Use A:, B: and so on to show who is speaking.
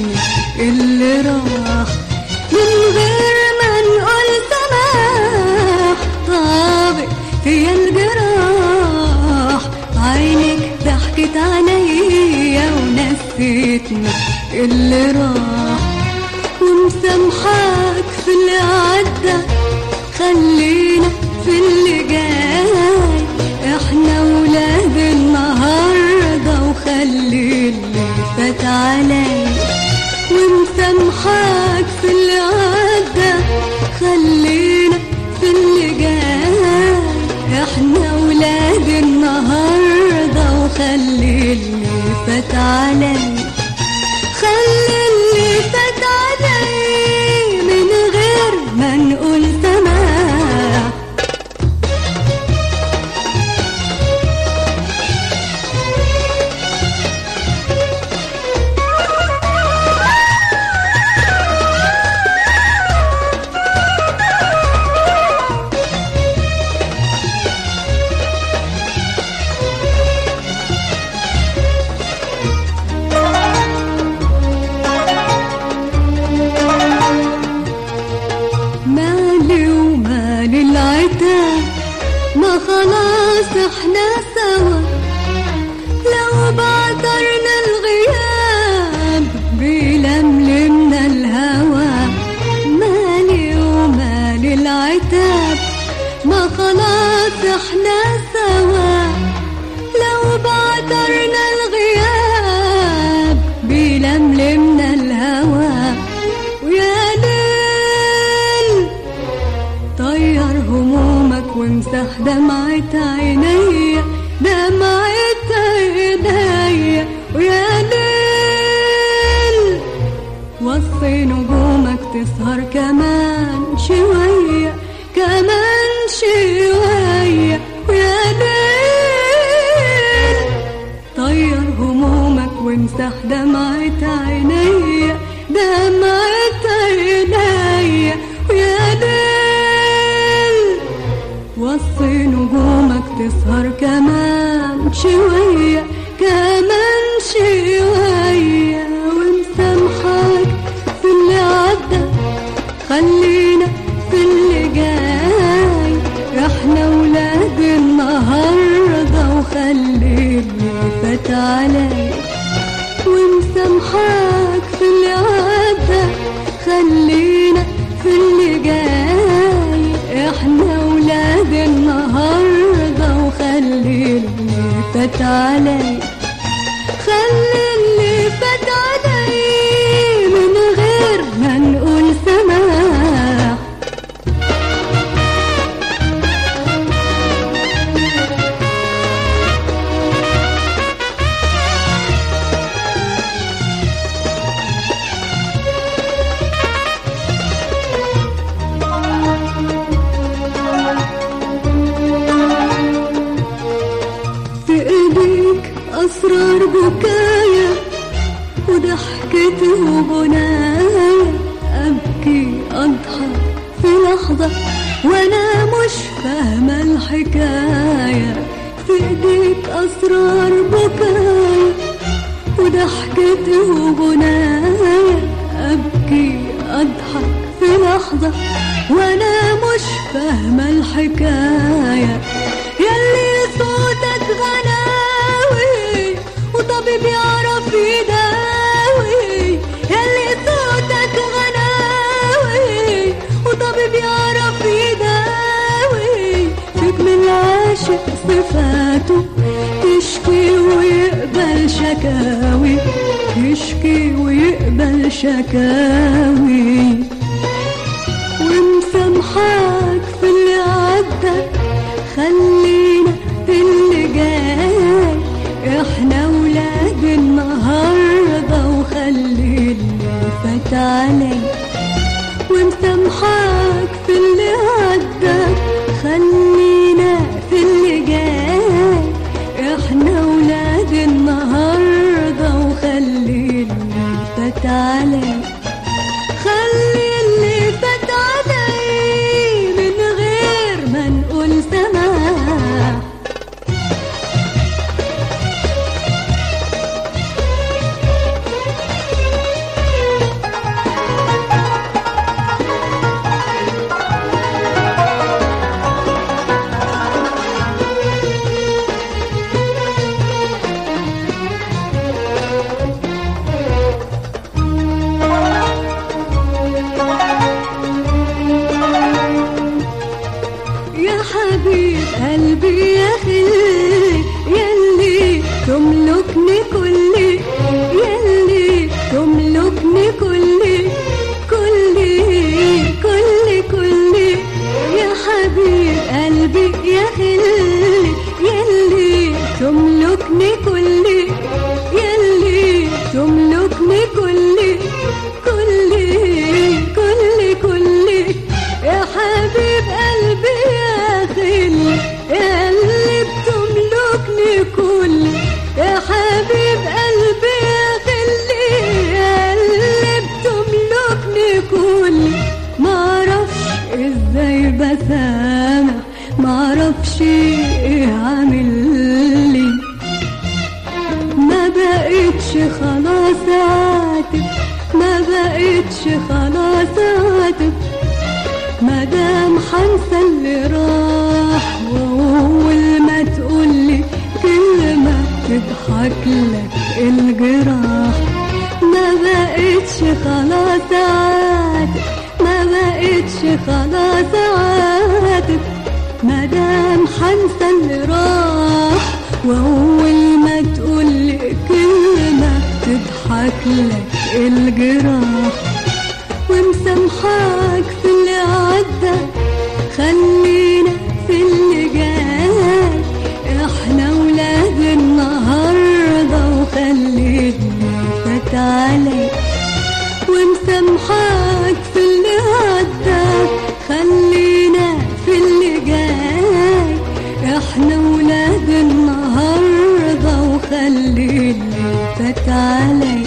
A: نسيتني اللي راح من غير ما نقول سماح طابق فيا الجراح عينك ضحكت عليا ونسيتني اللي راح ومسامحاك في اللي عدى خلينا في اللي جاي احنا ولاد النهارده وخلي اللي فات عليا ومسامحاك في اللي عدى خلينا في اللي جاي احنا ولاد النهارده وخلي اللي فات عليا خلي اللي فات علي من غير ما نقول سماح مالي ومال العتاب ما خلاص احنا سوا لو بعثرنا الغياب بيلملمنا الهوى مالي ومال العتاب ما خلاص احنا سوا لو بعثرنا الغياب بيلملمنا الهوى ويا ليل طير همومك وامسح دمعة عينيا دمعة عينيا ويا ليل وصي نجومك تسهر كمان شوية كمان شوية ويا ليل طير همومك وامسح دمعة عينيا دمعة عينيا ويا ليل وصي نجومك تسهر كمان شوية كمان شوية ومسامحاك في اللي عدى خلينا في اللي جاي احنا ولاد النهارده وخلي اللي فات عليا ومسامحاك في اللي عدى خلينا في اللي جاي احنا ولاد النهارده وخلي اللي فات عليا خلي اللي فات علي من غير ما نقول سماح في ايديك اسرار بكايا وضحكتي وغنايا ابكي اضحك في لحظه وانا مش فاهمه الحكايه في ايديك اسرار بكايا وضحكتي وغنايا ابكي اضحك في لحظه وانا مش فاهمه الحكايه يلي صوتك غناوي وطبيب يعرف يداوي يلي صوتك غناوي وطبيب يعرف يداوي فيك من العاشق صفاته تشكي ويقبل شكاوي يشكي ويقبل شكاوي ومسامحاك في اللي عدى خلينا في اللي جاي احنا ولاد النهارده وخلي اللي فات عليا ومسامحاك في اللي عدى خلينا في اللي جاي احنا ولاد النهارده وخلي اللي فات عليا خلي اللي فات علي من غير ما نقول سماح كل كل كل كل يا حبيب قلبي يا خلي يلي تملكني كل يلي تملكني كل كل كل كل يا حبيب قلبي يا خلي يلي بتملكني كل يا حبيب قلبي يا خلي يلي بتملكني كل معرفش ازاي بسامح معرفش ايه عامل لي ما بقتش خلاص عاتب ما بقتش خلاص عاتب مادام حنسى اللي راح واول ما تقولي كلمة تضحك لك الجراح ما بقتش خلاص عاتب ما بقتش خلاص عاتب مادام حنسى اللي راح واول ما تقولي كلمة تضحك لك الجراح ومسامحاك في اللي عدى خلينا في اللي جاي احنا ولاد النهارده وخلي اللي فات عليك ومسامحاك في اللي عدى خلينا في اللي جاي احنا ولاد النهارده وخلي اللي فات عليك